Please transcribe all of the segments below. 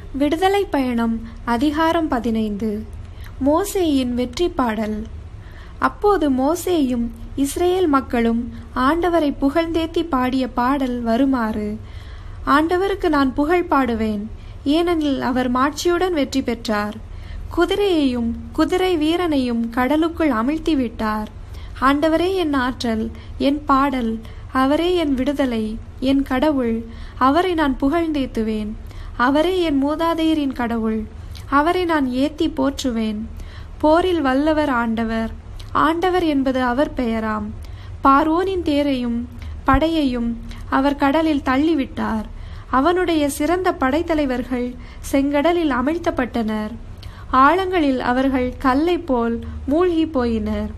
விடுதலை பயணம் அதிகாரம் பதினைந்து மோசேயின் வெற்றி பாடல் அப்போது மோசேயும் இஸ்ரேல் மக்களும் ஆண்டவரை புகழ்ந்தேத்தி பாடிய பாடல் வருமாறு ஆண்டவருக்கு நான் புகழ் பாடுவேன் ஏனெனில் அவர் மாட்சியுடன் வெற்றி பெற்றார் குதிரையையும் குதிரை வீரனையும் கடலுக்குள் அமிழ்த்தி விட்டார் ஆண்டவரே என் ஆற்றல் என் பாடல் அவரே என் விடுதலை என் கடவுள் அவரை நான் புகழ்ந்தேத்துவேன் அவரே என் மூதாதையரின் கடவுள் அவரை நான் ஏத்தி போற்றுவேன் போரில் வல்லவர் ஆண்டவர் ஆண்டவர் என்பது அவர் பெயராம் பார்வோனின் தேரையும் படையையும் அவர் கடலில் தள்ளிவிட்டார் அவனுடைய சிறந்த படைத்தலைவர்கள் செங்கடலில் அமிழ்த்தப்பட்டனர் ஆழங்களில் அவர்கள் கல்லை போல் மூழ்கி போயினர்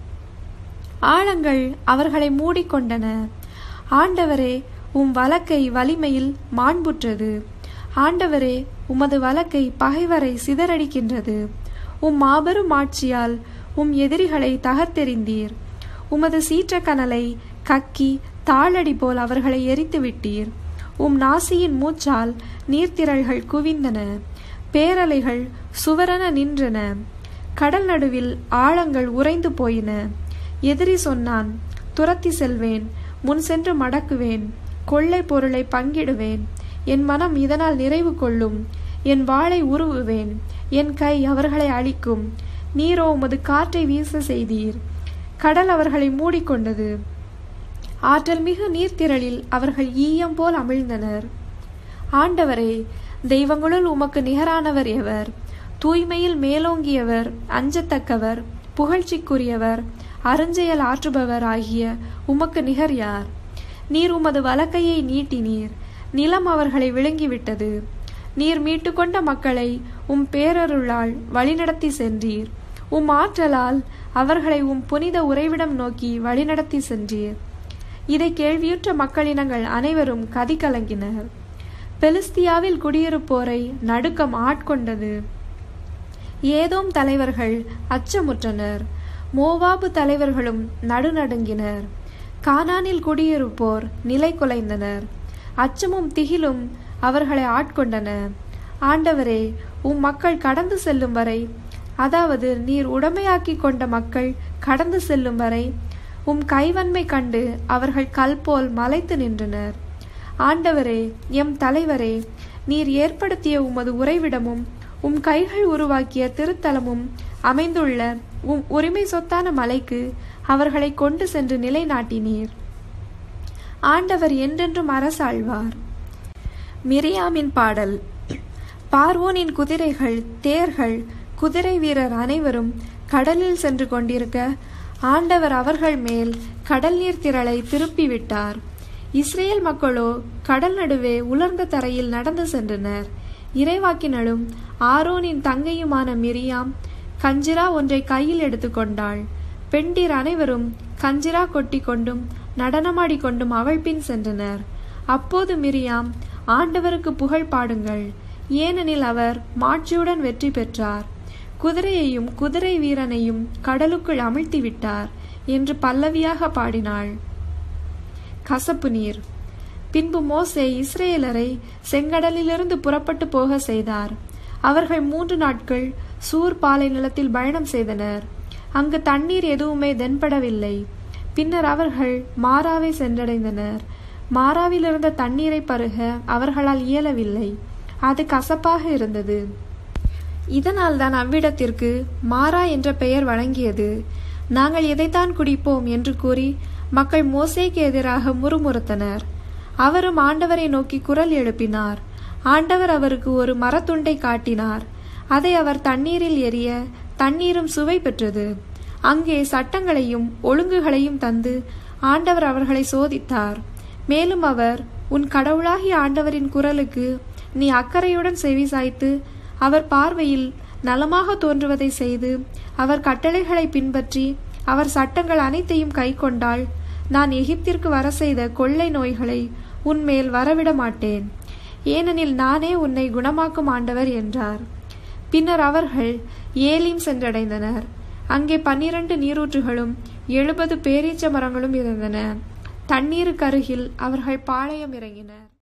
ஆழங்கள் அவர்களை மூடிக்கொண்டன ஆண்டவரே உம் வழக்கை வலிமையில் மாண்புற்றது ஆண்டவரே உமது வழக்கை பகைவரை சிதறடிக்கின்றது உம் மாபெரும் ஆட்சியால் உம் எதிரிகளை தகர்த்தெறிந்தீர் உமது சீற்ற கனலை கக்கி தாளடி போல் அவர்களை எரித்து விட்டீர் உம் நாசியின் மூச்சால் நீர்த்திரள்கள் குவிந்தன பேரலைகள் சுவரன நின்றன கடல் நடுவில் ஆழங்கள் உறைந்து போயின எதிரி சொன்னான் துரத்தி செல்வேன் முன் சென்று மடக்குவேன் கொள்ளை பொருளை பங்கிடுவேன் என் மனம் இதனால் நிறைவு கொள்ளும் என் வாளை உருவுவேன் என் கை அவர்களை அழிக்கும் நீரோ உமது காற்றை வீச செய்தீர் கடல் அவர்களை மூடிக்கொண்டது ஆற்றல் மிகு நீர்த்திரளில் அவர்கள் ஈயம் போல் அமிழ்ந்தனர் ஆண்டவரே தெய்வங்களுள் உமக்கு நிகரானவர் எவர் தூய்மையில் மேலோங்கியவர் அஞ்சத்தக்கவர் புகழ்ச்சிக்குரியவர் அருஞ்செயல் ஆற்றுபவர் ஆகிய உமக்கு நிகர் யார் நீர் உமது வலக்கையை நீட்டினீர் நிலம் அவர்களை விழுங்கிவிட்டது நீர் மீட்டுக்கொண்ட மக்களை உம் பேரருளால் வழிநடத்தி சென்றீர் உம் ஆற்றலால் அவர்களை உம் புனித உறைவிடம் நோக்கி வழிநடத்தி சென்றீர் இதை கேள்வியுற்ற மக்களினங்கள் அனைவரும் கதி கலங்கினர் பெலிஸ்தியாவில் குடியிருப்போரை நடுக்கம் ஆட்கொண்டது ஏதோம் தலைவர்கள் அச்சமுற்றனர் மோவாபு தலைவர்களும் நடுநடுங்கினர் கானானில் குடியிருப்போர் நிலை குலைந்தனர் அச்சமும் திகிலும் அவர்களை ஆட்கொண்டன ஆண்டவரே உம் மக்கள் கடந்து செல்லும் வரை அதாவது நீர் உடமையாக்கி கொண்ட மக்கள் கடந்து செல்லும் வரை உம் கைவன்மை கண்டு அவர்கள் கல் போல் மலைத்து நின்றனர் ஆண்டவரே எம் தலைவரே நீர் ஏற்படுத்திய உமது உறைவிடமும் உம் கைகள் உருவாக்கிய திருத்தலமும் அமைந்துள்ள உம் உரிமை சொத்தான மலைக்கு அவர்களை கொண்டு சென்று நிலைநாட்டினீர் ஆண்டவர் என்றென்றும் அரசாழ்வார் மிரியாமின் பாடல் பார்வோனின் குதிரைகள் தேர்கள் குதிரை வீரர் அனைவரும் கடலில் சென்று கொண்டிருக்க ஆண்டவர் அவர்கள் மேல் கடல் நீர் திரளை திருப்பிவிட்டார் இஸ்ரேல் மக்களோ கடல் நடுவே உலர்ந்த தரையில் நடந்து சென்றனர் இறைவாக்கினளும் ஆரோனின் தங்கையுமான மிரியாம் கஞ்சிரா ஒன்றை கையில் எடுத்துக்கொண்டாள் பெண்டிர் அனைவரும் கஞ்சிரா கொட்டி கொண்டும் நடனமாடி கொண்டும் அவள் பின் சென்றனர் அப்போது மிரியாம் ஆண்டவருக்கு புகழ் பாடுங்கள் ஏனெனில் அவர் மாட்சியுடன் வெற்றி பெற்றார் குதிரையையும் குதிரை வீரனையும் கடலுக்குள் அமிழ்த்தி விட்டார் என்று பல்லவியாக பாடினாள் கசப்பு நீர் பின்பு மோசே இஸ்ரேலரை செங்கடலிலிருந்து புறப்பட்டு போக செய்தார் அவர்கள் மூன்று நாட்கள் சூர் பாலை நிலத்தில் பயணம் செய்தனர் அங்கு தண்ணீர் எதுவுமே தென்படவில்லை பின்னர் அவர்கள் மாறாவை சென்றடைந்தனர் மாறாவில் இருந்த தண்ணீரை பருக அவர்களால் இயலவில்லை அது கசப்பாக இருந்தது இதனால் தான் அவ்விடத்திற்கு மாறா என்ற பெயர் வழங்கியது நாங்கள் எதைத்தான் குடிப்போம் என்று கூறி மக்கள் மோசேக்கு எதிராக முறுமுறுத்தனர் அவரும் ஆண்டவரை நோக்கி குரல் எழுப்பினார் ஆண்டவர் அவருக்கு ஒரு மரத்துண்டை காட்டினார் அதை அவர் தண்ணீரில் எரிய தண்ணீரும் சுவை பெற்றது அங்கே சட்டங்களையும் ஒழுங்குகளையும் தந்து ஆண்டவர் அவர்களை சோதித்தார் மேலும் அவர் உன் கடவுளாகிய ஆண்டவரின் குரலுக்கு நீ அக்கறையுடன் செவிசாய்த்து அவர் பார்வையில் நலமாக தோன்றுவதை செய்து அவர் கட்டளைகளை பின்பற்றி அவர் சட்டங்கள் அனைத்தையும் கை கொண்டால் நான் எகிப்திற்கு வர செய்த கொள்ளை நோய்களை உன்மேல் வரவிட மாட்டேன் ஏனெனில் நானே உன்னை குணமாக்கும் ஆண்டவர் என்றார் பின்னர் அவர்கள் ஏலீம் சென்றடைந்தனர் அங்கே பன்னிரண்டு நீரூற்றுகளும் எழுபது பேரீச்ச மரங்களும் இருந்தன தண்ணீருக்கு அருகில் அவர்கள் பாளையம் இறங்கினர்